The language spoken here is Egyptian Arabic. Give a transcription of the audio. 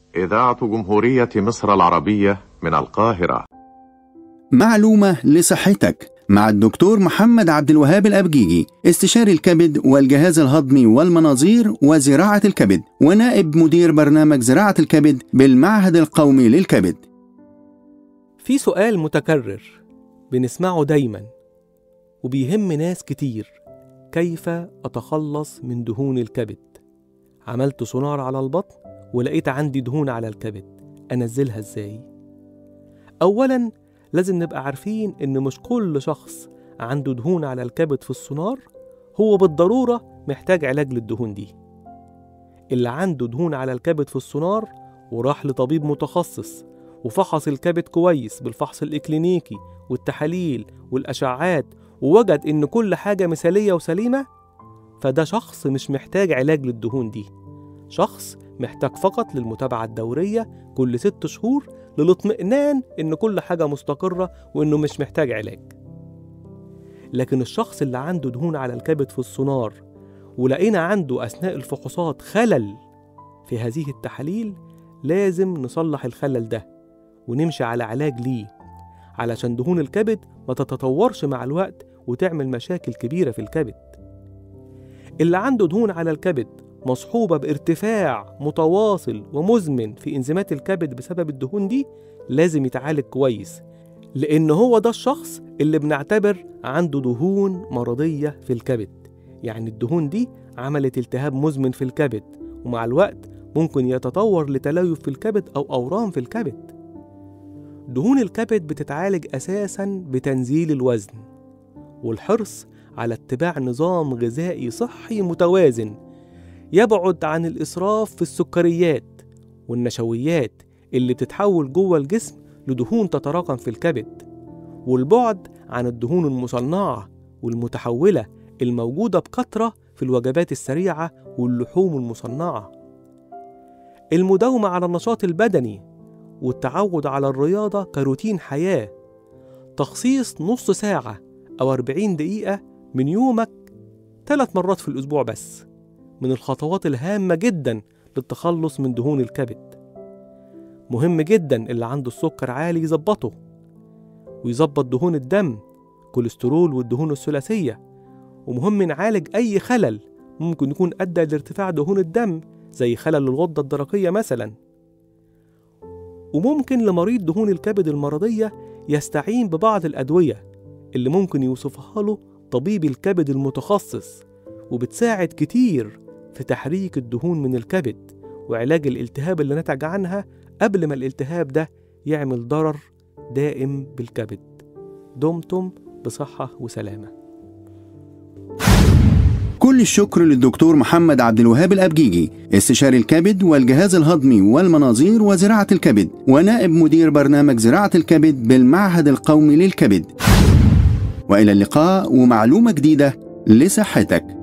إذاعة جمهورية مصر العربية من القاهرة معلومة لصحتك مع الدكتور محمد عبد الوهاب الأبجيجي استشاري الكبد والجهاز الهضمي والمناظير وزراعة الكبد ونائب مدير برنامج زراعة الكبد بالمعهد القومي للكبد في سؤال متكرر بنسمعه دايما وبيهم ناس كتير كيف أتخلص من دهون الكبد عملت سونار على البطن ولقيت عندي دهون على الكبد أنزلها إزاي؟ أولا لازم نبقى عارفين إن مش كل شخص عنده دهون على الكبد في السونار هو بالضرورة محتاج علاج للدهون دي اللي عنده دهون على الكبد في السونار وراح لطبيب متخصص وفحص الكبد كويس بالفحص الإكلينيكي والتحاليل والأشعات ووجد إن كل حاجة مثالية وسليمة فده شخص مش محتاج علاج للدهون دي شخص محتاج فقط للمتابعة الدورية كل ست شهور للاطمئنان إن كل حاجة مستقرة وإنه مش محتاج علاج لكن الشخص اللي عنده دهون على الكبد في السونار ولقينا عنده أثناء الفحوصات خلل في هذه التحاليل لازم نصلح الخلل ده ونمشي على علاج ليه علشان دهون الكبد ما تتطورش مع الوقت وتعمل مشاكل كبيرة في الكبد اللي عنده دهون على الكبد مصحوبة بارتفاع متواصل ومزمن في إنزيمات الكبد بسبب الدهون دي لازم يتعالج كويس لأن هو ده الشخص اللي بنعتبر عنده دهون مرضية في الكبد يعني الدهون دي عملت التهاب مزمن في الكبد ومع الوقت ممكن يتطور لتليف في الكبد أو أورام في الكبد دهون الكبد بتتعالج أساسا بتنزيل الوزن والحرص على اتباع نظام غذائي صحي متوازن يبعد عن الإسراف في السكريات والنشويات اللي بتتحول جوه الجسم لدهون تتراكم في الكبد والبعد عن الدهون المصنعة والمتحولة الموجودة بكثرة في الوجبات السريعة واللحوم المصنعة المداومة على النشاط البدني والتعود على الرياضة كروتين حياة تخصيص نص ساعة أو 40 دقيقة من يومك ثلاث مرات في الأسبوع بس من الخطوات الهامة جدا للتخلص من دهون الكبد مهم جدا اللي عنده السكر عالي يظبطه ويظبط دهون الدم كوليسترول والدهون الثلاثية ومهم نعالج أي خلل ممكن يكون أدى لارتفاع دهون الدم زي خلل الغدة الدرقية مثلا وممكن لمريض دهون الكبد المرضية يستعين ببعض الأدوية اللي ممكن يوصفها له طبيب الكبد المتخصص وبتساعد كتير في تحريك الدهون من الكبد وعلاج الالتهاب اللي نتج عنها قبل ما الالتهاب ده يعمل ضرر دائم بالكبد دمتم بصحة وسلامة كل الشكر للدكتور محمد عبد الوهاب الأبجيجي استشاري الكبد والجهاز الهضمي والمناظير وزراعة الكبد ونائب مدير برنامج زراعة الكبد بالمعهد القومي للكبد وإلى اللقاء ومعلومة جديدة لصحتك